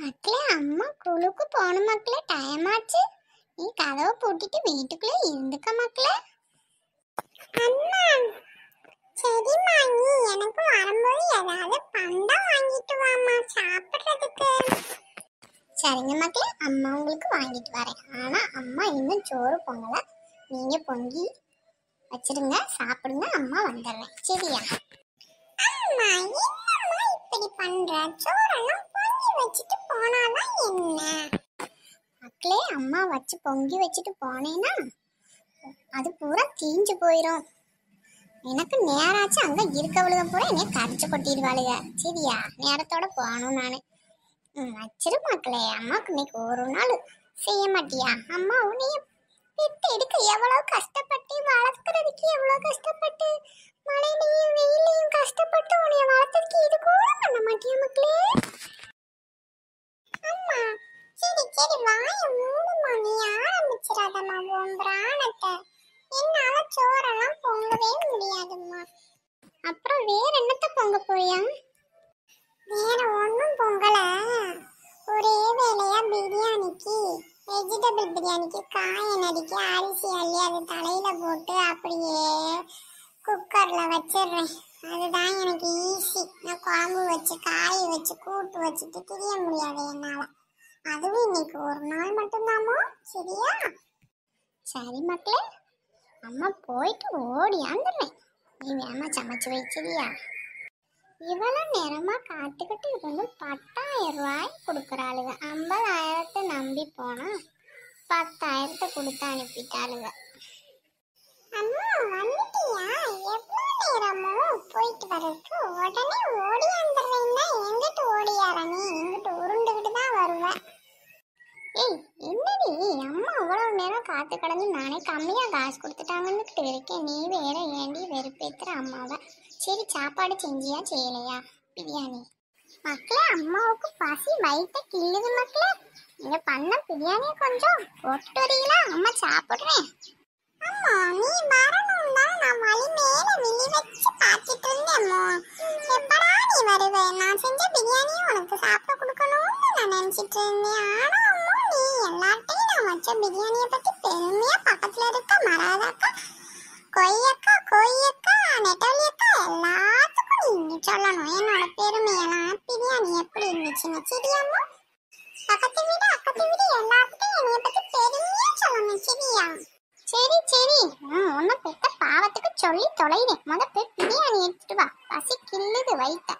மக்களே அம்மா குழுக்கு போன மக்களே டைம் ஆச்சு நீ கதவை பூட்டிட்டு வீட்டுக்குள்ளே இருந்துக்க மக்களே அம்மா சரிம்மா நீ எனக்கு வரும்போது ஏதாவது பண்டம் வாங்கிட்டு வாமா சாப்பிட்றதுக்கு சரிங்க மக்களே அம்மா உங்களுக்கு வாங்கிட்டு வரேன் ஆனா அம்மா இன்னும் சோறு பொங்கல நீங்க பொங்கி வச்சிருங்க சாப்பிடுங்க அம்மா வந்துடுறேன் சரியா அம்மா என்னம்மா இப்படி பண்ற சோறெல்லாம் பொங்கி வச்சுட்டு போனாதான் என்ன மக்களே அம்மா வச்சு பொங்கி வச்சுட்டு போனேன்னா அது பூரா தீஞ்சு போயிடும் எனக்கு நேராச்சு அங்க இருக்கவளுக பூரா என்னைய கடிச்சு கொட்டிடுவாளுக சரியா நேரத்தோட போகணும் நானு ம், வச்சிரு மக்களே அம்மாவுக்கு இன்னைக்கு ஒரு நாள் செய்ய மாட்டியா அம்மா உன்னைய பெத்து எடுக்க எவ்வளவு கஷ்டப்பட்டு வளர்க்கறதுக்கு எவ்வளவு கஷ்டப்பட்டு மழையிலையும் வெயிலையும் கஷ்டப்பட்டு உன்னைய வளர்த்ததுக்கு இது கூட பண்ண மாட்டியா மக்களே அம்மா சரி சரி வாய மூடுமா நீ ஆரம்பிச்சிடாதம்மா உன் பிராணத்தை என்னால சோறெல்லாம் பொங்கவே முடியாதும்மா அப்புறம் வேற என்னத்த பொங்க போயா வேற ஒன்றும் பொங்கல ஒரே வேலையா பிரியாணிக்கு வெஜிடபிள் பிரியாணிக்கு காயை நறுக்கி அரிசி அள்ளி அது தலையில போட்டு அப்படியே குக்கர்ல வச்சிடுறேன் அதுதான் எனக்கு ஈஸி நான் குழம்பு வச்சு காய் வச்சு கூட்டு வச்சுட்டு திரிய முடியாது என்னால அதுவும் இன்னைக்கு ஒரு நாள் மட்டும்தாம்மா சரியா சரி மக்களே அம்மா போயிட்டு ஓடி வந்துடுறேன் நீ வேமா சமைச்சு வச்சிரியா இவ்வளோ நேரமா காத்துக்கிட்டு இருந்து பத்தாயிரம் ரூபாய் கொடுக்குறாளுங்க ஐம்பதாயிரத்தை நம்பி போனா பத்தாயிரத்தை கொடுத்து அனுப்பிட்டாளுங்க அம்மா வந்துட்டியா எவ்வளோ நேரமோ போயிட்டு வரதுக்கு உடனே ஓடி வந்துடுறேன்னா எங்கிட்டு ஓடியார நீ எங்கிட்டு உருண்டுகிட்டு தான் வருவேன் ஏய் என்னடி அம்மா அவ்வளவு நேரம் காத்து கடந்து நானே கம்மியா காசு கொடுத்துட்டாங்கன்னுட்டு இருக்கேன் நீ வேற ஏண்டி வெறுப்பேத்துற அம்மாவை சரி சாப்பாடு செஞ்சியா செய்யலையா பிரியாணி மக்களே அம்மாவுக்கு பசி வயிற்ற கிள்ளுது மக்களே நீங்க பண்ண பிரியாணியை கொஞ்சம் போட்டுட்டு வரீங்களா அம்மா சாப்பிடுறேன் அம்மா நீ வரணும் தான் நான் வழி மேல விழி வச்சு பார்த்துட்டு இருந்தேம்மா எப்படா நீ வருவே நான் செஞ்ச பிரியாணியை உனக்கு சாப்பிட கொடுக்கணும்னு நான் நினைச்சிட்டு இருந்தேன் ஆனா அம்மா நீ எல்லார்ட்டையும் நான் வச்ச பிரியாணியை பத்தி பெருமையா பக்கத்துல இருக்க மராதாக்கா கொய்யக்கா கொய்யக்கா நெட்டவலி அக்கா எல்லாத்துக்கும் நீங்க சொல்லணும் என்னோட பெருமையெல்லாம் பிரியாணி எப்படி இருந்துச்சுன்னு சரியாம்மா பக்கத்து வீடு அக்கத்து வீடு எல்லாத்துக்கும் என்னைய பத்தி பெருமையா சொல்லணும் சரியா சரி சரி நான் உன்னை பெத்த பாவத்துக்கு சொல்லி தொலைறேன் முத போய் பிரியாணி எடுத்துட்டு வா பசி கிள்ளுது வயித்த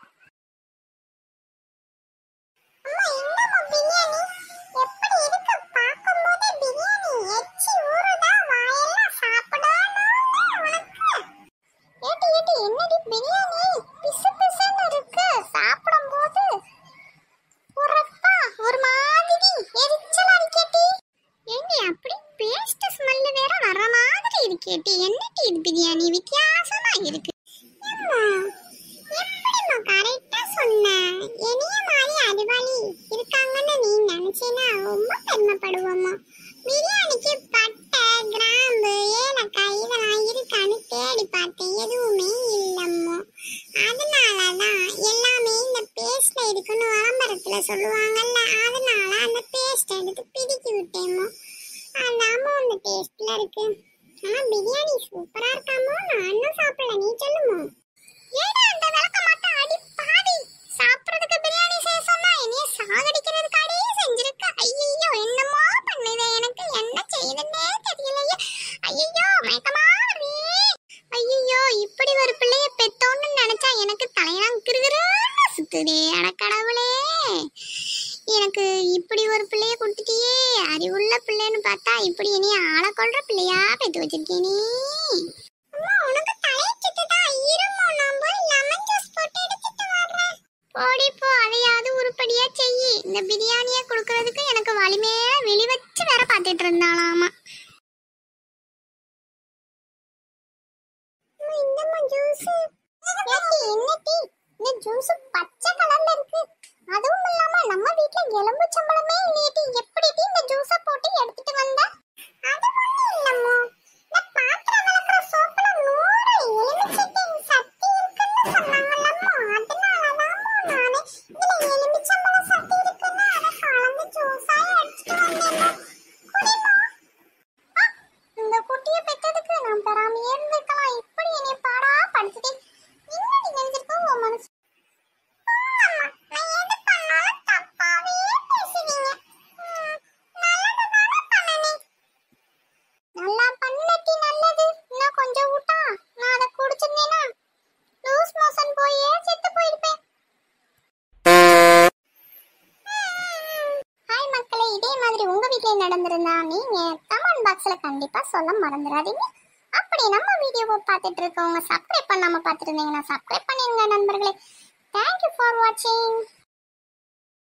அம்மா என்னம்மா பிரியாணி எப்படி இருக்கு பார்க்கும்போதே பிரியாணி எச்சி ஊறுதா வாயெல்லாம் சாப்பிடணும்னு உனக்கு ஏட்டி ஏட்டி என்னடி பிரியாணி பிசு பிசுன்னு இருக்கு சாப்பிடும்போது உரப்பா ஒரு மாதிரி எரிச்சலா இருக்கேட்டி ஏண்டி அப்படி பேஸ்ட் ஸ்மெல் வேற வர மாதிரி இருக்கேட்டி என்னடி இது பிரியாணி வித்தியாசமா இருக்கு அம்மா, எப்படிம்மா கரெக்டா சொன்ன என்னைய மாதிரி அறிவாளி இருக்காங்கன்னு நீ நினைச்சேன்னா ரொம்ப பெருமைப்படுவோம்மா பிரியாணிக்கு பட்டை கிராம்பு ஏலக்காய் இதெல்லாம் இருக்கான்னு தேடி பார்த்தேன் எதுவுமே இல்லம்மா அதனாலதான் எல்லாமே இந்த பேஸ்ட்ல இருக்குன்னு விளம்பரத்துல சொல்லுவாங்கல்ல அதனால அந்த பேஸ்ட் எடுத்து பிடிக்கி விட்டேமோ அதாமோ அந்த டேஸ்ட்ல இருக்கு ஆனா பிரியாணி சூப்பரா இருக்காமோ நான் இன்னும் சாப்பிடல நீ சொல்லுமோ ஏடா அந்த விளக்க மாட்ட அடி பாவி சாப்பிடுறதுக்கு பிரியாணி செய்ய சொன்னா என்னைய சாகடிக்கிறதுக்கு அடி செஞ்சிருக்க ஐயோ என்னமோ பண்ணுது எனக்கு என்ன செய்யுதுன்னே தெரியலையே ஐயோ மயக்கமா வருதே ஐயோ இப்படி ஒரு பிள்ளைய பெத்தோன்னு நினைச்சா எனக்கு தலையெல்லாம் கிருகிருன்னு சுத்துதே அட கடவுளே எனக்கு இப்படி ஒரு பிள்ளைய கொடுத்துட்டியே அறிவுள்ள பிள்ளைன்னு பார்த்தா இப்படி இனி ஆளை கொள்ற பிள்ளையா பெத்து வச்சிருக்கே நீ அம்மா உனக்கு தலையை சுத்துதா இருமோ நான் போய் லெமன் ஜூஸ் போட்டு எடுத்துட்டு வர்றேன் போடி போ அதையாவது உருப்படியா செய்யி இந்த பிரியாணியை கொடுக்கறதுக்கு எனக்கு வலிமையா வெளி வச்சு வேற பார்த்துட்டு இருந்தாளாமா இந்தம்மா ஜூஸ் ஏட்டி என்னட்டி இந்த ஜூஸ் பச்சை கலர்ல இருக்கு அதுவும் இல்லாம நம்ம வீட்ல எலும்பு சம்பளமே இல்லையட்டி எப்படி இந்த ஜூஸ போட்டு எடுத்துட்டு வந்த அது ஒண்ணும் இல்லம்மா இந்த பாத்திரம் விளக்குற சோப்புல நூறு எலுமிச்சை சக்தி இருக்குன்னு சொன்னாங்கல்லம்மா அதனாலதான் நானு இதுல எலுமிச்சம்பழம் சக்தி இருக்குன்னு அதை நடந்திருந்தா நீங்க கமெண்ட் பாக்ஸ்ல கண்டிப்பா சொல்ல மறந்துடாதீங்க அப்படி நம்ம வீடியோவை பார்த்துட்டு இருக்கவங்க சப்ஸ்கிரைப் பண்ணாம பார்த்துட்டு இருந்தீங்கன்னா சப்ஸ்கிரைப் பண்ணிருங்க நண்பர்களே தேங்க்யூ ஃபார் வாட்சிங்